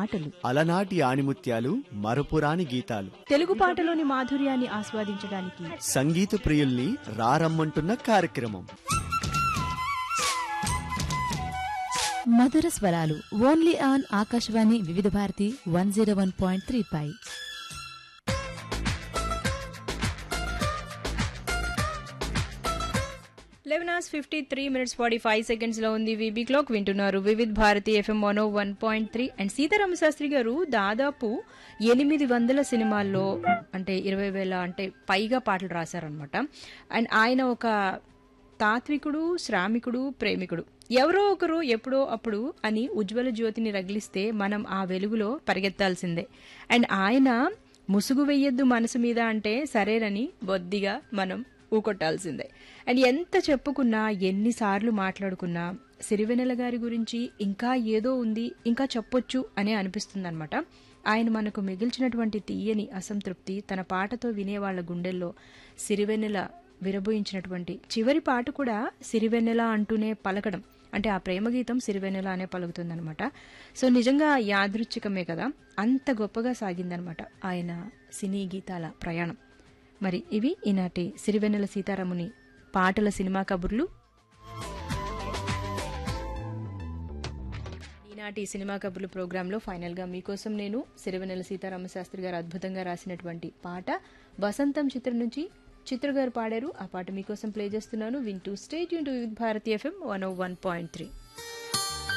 పాటలు అలనాటి ఆణిముత్యాలు మరపురాని గీతాలు తెలుగు పాటలోని మాధుర్యాన్ని ఆస్వాదించడానికి సంగీత ప్రియుల్ని రారమ్మంటున్న కార్యక్రమం మధుర స్వరాలు only on Akashvani Vividh Bharati one zero one point three పై eleven hours fifty three minutes forty five seconds లో ఉంది వీబీ క్లాక్ వింటున్నారు వివిధ్ భారతి ఎఫ్ఎం వనో one point three and Seetharama Sastry గారు దాదాపు ఎనిమిది వందల సినిమాల్లో అంటే ఇరవై వేల అంటే పైగా పాటలు రాశారనమాట అండ్ ఆయన ఒక తాత్వికుడు శ్రామికుడు ప్రేమికుడు ఎవరో ఒకరు ఎప్పుడో అప్పుడు అని ఉజ్వల జ్యోతిని రగిలిస్తే మనం ఆ వెలుగులో పరిగెత్తాల్సిందే అండ్ ఆయన ముసుగు వెయ్యొద్దు మనసు మీద అంటే సరేనని బొద్దిగా మనం ఊకొట్టాల్సిందే అండ్ ఎంత చెప్పుకున్నా ఎన్నిసార్లు మాట్లాడుకున్నా సిరివెనెల గారి గురించి ఇంకా ఏదో ఉంది ఇంకా చెప్పొచ్చు అనే అనిపిస్తుందన్నమాట ఆయన మనకు మిగిల్చినటువంటి తీయని అసంతృప్తి తన పాటతో వినేవాళ్ల గుండెల్లో సిరివెన్నెల విరబోయించినటువంటి చివరి పాట కూడా సిరివెన్నెల అంటూనే పలకడం అంటే ఆ ప్రేమ గీతం సిరివెన్నెల అనే పలుకుతుందనమాట సో నిజంగా యాదృచ్ఛికమే కదా అంత గొప్పగా సాగిందనమాట ఆయన సినీ గీతాల ప్రయాణం మరి ఇవి ఈనాటి సిరివెన్నెల సీతారాముని పాటల సినిమా కబుర్లు ఈనాటి సినిమా కబుర్లు ప్రోగ్రాంలో ఫైనల్గా మీకోసం నేను సిరివెన్నెల సీతారామ శాస్త్రి గారు అద్భుతంగా రాసినటువంటి పాట వసంతం చిత్రం నుంచి చిత్ర గారు పాడారు ఆ పాట మీకోసం ప్లే చేస్తున్నాను వింటూ స్టేట్ యూన్ to Bharati FM one o one point three